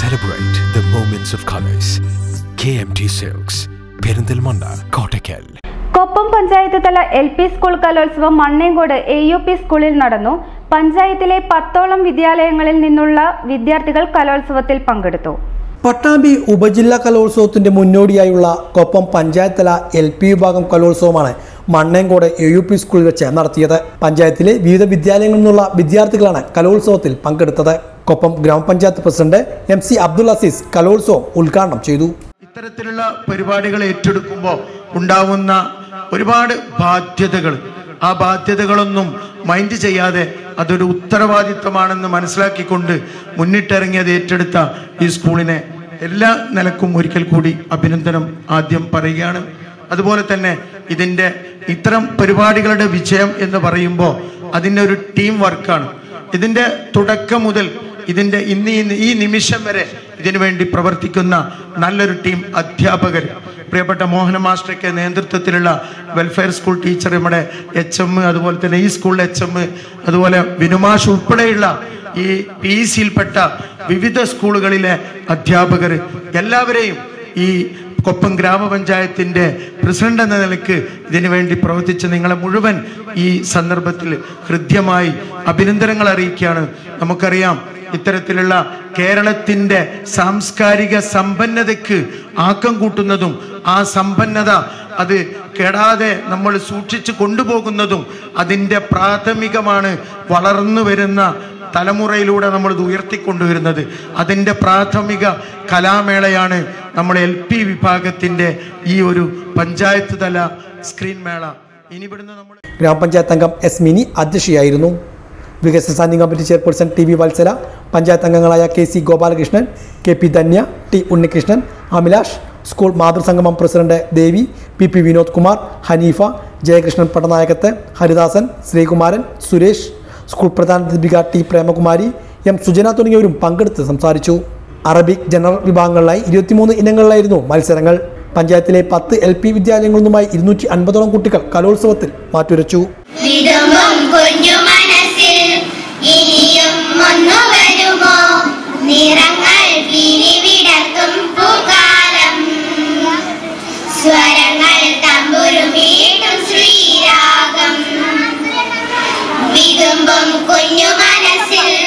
Celebrate the moments of colors. KMT Silks, Perinthalmanna Kottakkal Koppam panchayat തല L P school കലോത്സവം Mannengode A U P സ്കൂളിൽ നടന്നു പഞ്ചായത്തിലെ പത്തോളം വിദ്യാലയങ്ങളിൽ നിന്നുള്ള വിദ്യാർത്ഥികൾ കലോത്സവത്തിൽ പങ്കെടുത്തു പട്ടാമ്പി ഉപജില്ലാ കലോത്സവത്തിന്റെ മുന്നോടിയായുള്ള കൊപ്പം പഞ്ചായത്ത് തല എൽ പി വിഭാഗം കലോത്സവമാണ് മണ്ണേങ്കോട് എ യു പി സ്കൂളിൽ വെച്ച് നടത്തിയത് പഞ്ചായത്തിലെ വിവിധ വിദ്യാലയങ്ങളിൽ നിന്നുള്ള വിദ്യാർത്ഥികളാണ് കലോത്സവത്തിൽ പങ്കെടുത്തത് കൊപ്പം ഗ്രാമപഞ്ചായത്ത് president M C Abdul Azeez കലോത്സവം ഉദ്ഘാടനം ചെയ്തു ഇത്തരത്തിലുള്ള പരിപാടികൾ ഏറ്റെടുക്കുമ്പോൾ ഉണ്ടാവുന്ന ഒരുപാട് ബാധ്യതകൾ ആ ബാധ്യതകളൊന്നും മൈൻഡ് ചെയ്യാതെ അതൊരു ഉത്തരവാദിത്തമാണെന്ന് മനസ്സിലാക്കിക്കൊണ്ട് മുന്നിട്ടിറങ്ങിയത് ഏറ്റെടുത്ത ഈ സ്കൂളിനെ എല്ലാ നിലക്കും ഒരിക്കൽ കൂടി അഭിനന്ദനം ആദ്യം പറയുകയാണ് അതുപോലെ തന്നെ ഇതിൻ്റെ ഇത്തരം പരിപാടികളുടെ വിജയം എന്ന് പറയുമ്പോൾ അതിൻ്റെ ഒരു ടീം വർക്കാണ് ഇതിൻ്റെ തുടക്കം മുതൽ ഇതിൻ്റെ ഇന്ന് ഈ- ഈ നിമിഷം വരെ ഇതിനു വേണ്ടി പ്രവർത്തിക്കുന്ന നല്ലൊരു ടീം അധ്യാപകർ പ്രിയപ്പെട്ട മോഹന മാസ്റ്റർക്ക് നേതൃത്വത്തിലുള്ള വെൽഫെയർ സ്കൂൾ ടീച്ചർ നമ്മുടെ എച്ച് എം അതുപോലെ തന്നെ ഈ സ്കൂളിലെ എച്ച് എം അതുപോലെ വിനുമാഷ് ഉൾപ്പെടെയുള്ള ഈ പി സിയിൽപ്പെട്ട വിവിധ സ്കൂളുകളിലെ അധ്യാപകർ എല്ലാവരെയും ഈ കൊപ്പം ഗ്രാമപഞ്ചായത്തിന്റെ പ്രസിഡന്റ് എന്ന നിലയ്ക്ക് ഇതിനു വേണ്ടി പ്രവർത്തിച്ച നിങ്ങളെ മുഴുവൻ ഈ സന്ദർഭത്തിൽ ഹൃദ്യമായി അഭിനന്ദനങ്ങൾ അറിയിക്കുകയാണ് നമുക്കറിയാം ഇത്തരത്തിലുള്ള കേരളത്തിന്റെ സാംസ്കാരിക സമ്പന്നതയ്ക്ക് ആക്കം കൂട്ടുന്നതും ആ സമ്പന്നത അത് കെടാതെ നമ്മൾ സൂക്ഷിച്ചു കൊണ്ടുപോകുന്നതും അതിൻ്റെ പ്രാഥമികമാണ് വളർന്നു വരുന്ന തലമുറയിലൂടെ നമ്മൾ ഇത് ഉയർത്തിക്കൊണ്ടുവരുന്നത് അതിൻ്റെ പ്രാഥമിക കലാമേളയാണ് നമ്മൾ എൽ പി വിഭാഗത്തിൻ്റെ ഈ ഒരു പഞ്ചായത്ത് തല സ്ക്രീൻ മേള ഇനി ഇവിടുന്ന് നമ്മൾ ഗ്രാമപഞ്ചായത്ത് അംഗം എസ് മിനി അധ്യക്ഷയായിരുന്നു വികസന standing committee chairperson T V Vatsala panchayat അംഗങ്ങളായ K C Gopalakrishnan K P Dhanya T Unnikrishnan Amilash school മാതൃസംഗമം president Devi P P Vinod Kumar Haneefa Jayakrishnan Pattanayakath Haridasan Sreekumaran Suresh school പ്രധാനാധ്യാപിക ടി പ്രേമകുമാരി എം സുജന തുടങ്ങിയവരും പങ്കെടുത്ത് സംസാരിച്ചു അറബിക് ജനറൽ വിഭാഗങ്ങളിലായി ഇരുപത്തിമൂന്ന് ഇനങ്ങളിലായിരുന്നു മത്സരങ്ങൾ പഞ്ചായത്തിലെ പത്ത് എൽ പി വിദ്യാലയങ്ങളിൽ നിന്നുമായി ഇരുന്നൂറ്റി അൻപതോളം കുട്ടികൾ കലോത്സവത്തിൽ മാറ്റുരച്ചു വിതുമ്പും കുഞ്ഞു മനസ്സിൽ ഇനിയും ഒന്നു വരുമോ നിറങ്ങൾ വിരിവിടർത്തും പൂക്കാലം സ്വരങ്ങൾ തമ്പുരുമീട്ടും ശ്രീരാഗം വിതുമ്പും കുഞ്ഞു മനസ്സിൽ